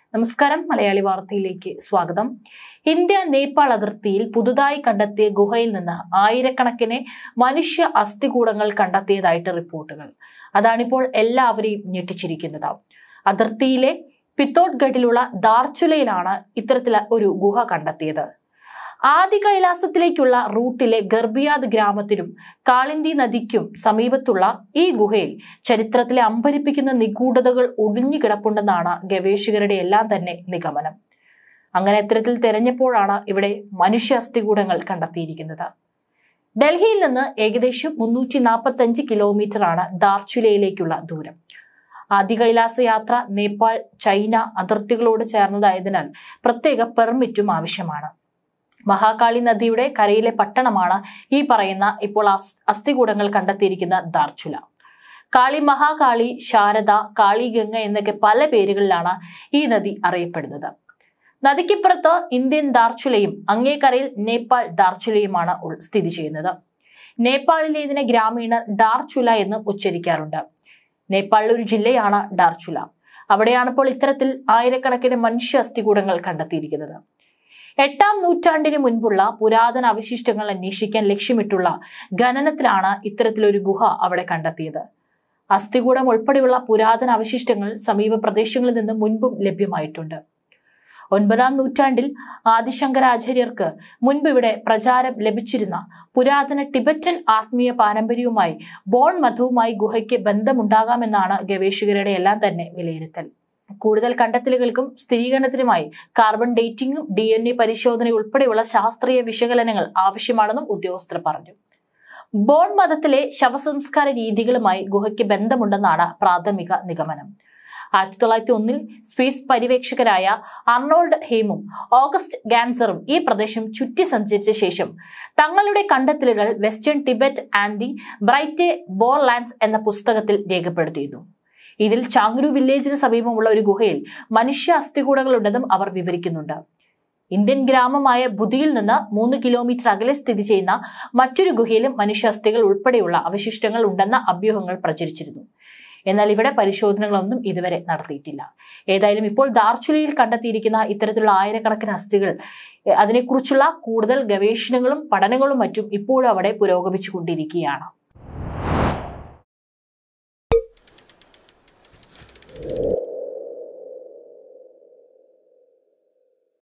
നമസ്കാരം മലയാളി വാർത്തയിലേക്ക് സ്വാഗതം ഇന്ത്യ നേപ്പാൾ അതിർത്തിയിൽ പുതുതായി കണ്ടെത്തിയ ഗുഹയിൽ നിന്ന് ആയിരക്കണക്കിന് മനുഷ്യ അസ്ഥികൂടങ്ങൾ കണ്ടെത്തിയതായിട്ട് റിപ്പോർട്ടുകൾ അതാണിപ്പോൾ എല്ലാവരെയും ഞെട്ടിച്ചിരിക്കുന്നത് അതിർത്തിയിലെ പിത്തോഡ്ഗഡിലുള്ള ദാർച്ചുലയിലാണ് ഇത്തരത്തിൽ ഒരു ഗുഹ കണ്ടെത്തിയത് ആദി കൈലാസത്തിലേക്കുള്ള റൂട്ടിലെ ഗർബിയാദ് ഗ്രാമത്തിനും കാളിന്തി നദിക്കും സമീപത്തുള്ള ഈ ഗുഹയിൽ ചരിത്രത്തിലെ അമ്പരിപ്പിക്കുന്ന നിഗൂഢതകൾ ഒടിഞ്ഞു കിടപ്പുണ്ടെന്നാണ് ഗവേഷകരുടെ എല്ലാം തന്നെ നിഗമനം അങ്ങനെ ഇത്തരത്തിൽ തെരഞ്ഞപ്പോഴാണ് ഇവിടെ മനുഷ്യ അസ്ഥികൂടങ്ങൾ കണ്ടെത്തിയിരിക്കുന്നത് ഡൽഹിയിൽ നിന്ന് ഏകദേശം മുന്നൂറ്റി നാൽപ്പത്തി അഞ്ച് കിലോമീറ്റർ ആണ് ദാർച്ചുലയിലേക്കുള്ള ദൂരം ആദ്യ കൈലാസ യാത്ര നേപ്പാൾ ചൈന അതിർത്തികളോട് ചേർന്നതായതിനാൽ പ്രത്യേക പെർമിറ്റും ആവശ്യമാണ് മഹാകാളി നദിയുടെ കരയിലെ പട്ടണമാണ് ഈ പറയുന്ന ഇപ്പോൾ അസ്- അസ്ഥികൂടങ്ങൾ കണ്ടെത്തിയിരിക്കുന്ന ദാർച്ചുല കാളി മഹാകാളി ശാരദ കാളി ഗംഗ എന്നൊക്കെ പല പേരുകളിലാണ് ഈ നദി അറിയപ്പെടുന്നത് നദിക്കിപ്പുറത്ത് ഇന്ത്യൻ ദാർച്ചുലയും അങ്ങേക്കരയിൽ നേപ്പാൾ ദാർച്ചുലയുമാണ് ഉൾ- സ്ഥിതി ചെയ്യുന്നത് നേപ്പാളിലെ ഇതിനെ ഗ്രാമീണർ ഡാർച്ചുല എന്ന് ഉച്ചരിക്കാറുണ്ട് നേപ്പാളിലെ ഒരു ജില്ലയാണ് ഡാർച്ചുല അവിടെയാണ് ഇപ്പോൾ ഇത്തരത്തിൽ ആയിരക്കണക്കിന് മനുഷ്യ അസ്ഥികൂടങ്ങൾ കണ്ടെത്തിയിരിക്കുന്നത് എട്ടാം നൂറ്റാണ്ടിന് മുൻപുള്ള പുരാതന അവശിഷ്ടങ്ങൾ അന്വേഷിക്കാൻ ലക്ഷ്യമിട്ടുള്ള ഖനനത്തിലാണ് ഇത്തരത്തിലൊരു ഗുഹ അവിടെ കണ്ടെത്തിയത് അസ്ഥികൂടം ഉൾപ്പെടെയുള്ള പുരാതന അവശിഷ്ടങ്ങൾ സമീപ പ്രദേശങ്ങളിൽ നിന്ന് മുൻപും ലഭ്യമായിട്ടുണ്ട് ഒൻപതാം നൂറ്റാണ്ടിൽ ആദിശങ്കരാചാര്യർക്ക് മുൻപ് ഇവിടെ പ്രചാരം ലഭിച്ചിരുന്ന പുരാതന ടിബറ്റൻ ആത്മീയ പാരമ്പര്യവുമായി ബോൺ മധുവുമായി ഗുഹയ്ക്ക് ബന്ധമുണ്ടാകാമെന്നാണ് ഗവേഷകരുടെ എല്ലാം തന്നെ വിലയിരുത്തൽ കൂടുതൽ കണ്ടെത്തലുകൾക്കും സ്ഥിരീകരണത്തിനുമായി കാർബൺ ഡേറ്റിംഗും ഡി എൻ എ പരിശോധന ഉൾപ്പെടെയുള്ള ശാസ്ത്രീയ വിശകലനങ്ങൾ ആവശ്യമാണെന്നും ഉദ്യോഗസ്ഥർ പറഞ്ഞു ബോൺ മതത്തിലെ ശവസംസ്കാര രീതികളുമായി ഗുഹയ്ക്ക് ബന്ധമുണ്ടെന്നാണ് പ്രാഥമിക നിഗമനം ആയിരത്തി തൊള്ളായിരത്തി ഒന്നിൽ സ്പേസ് പര്യവേക്ഷകരായ അർണോൾഡ് ഹേമും ഓഗസ്റ്റ് ഗാൻസറും ഈ പ്രദേശം ചുറ്റി സഞ്ചരിച്ച ശേഷം തങ്ങളുടെ കണ്ടെത്തലുകൾ western Tibet and the British borderlands എന്ന പുസ്തകത്തിൽ രേഖപ്പെടുത്തിയിരുന്നു ഇതിൽ ചാങ്രു വില്ലേജിന് സമീപമുള്ള ഒരു ഗുഹയിൽ മനുഷ്യ അസ്ഥികൂടങ്ങളുണ്ടെന്നും അവർ വിവരിക്കുന്നുണ്ട് ഇന്ത്യൻ ഗ്രാമമായ ബുധിയിൽ നിന്ന് മൂന്ന് കിലോമീറ്റർ അകലെ സ്ഥിതി ചെയ്യുന്ന മറ്റൊരു ഗുഹയിലും മനുഷ്യാസ്ഥികൾ ഉൾപ്പെടെയുള്ള അവശിഷ്ടങ്ങൾ ഉണ്ടെന്ന അഭ്യൂഹങ്ങൾ പ്രചരിച്ചിരുന്നു എന്നാൽ ഇവിടെ പരിശോധനകളൊന്നും ഇതുവരെ നടത്തിയിട്ടില്ല ഏതായാലും ഇപ്പോൾ ദാർച്ചുലയിൽ കണ്ടെത്തിയിരിക്കുന്ന ഇത്തരത്തിലുള്ള ആയിരക്കണക്കിന് അസ്ഥികൾ എ, അതിനെക്കുറിച്ചുള്ള കൂടുതൽ ഗവേഷണങ്ങളും പഠനങ്ങളും മറ്റും ഇപ്പോഴും അവിടെ പുരോഗമിച്ചുകൊണ്ടിരിക്കുകയാണ്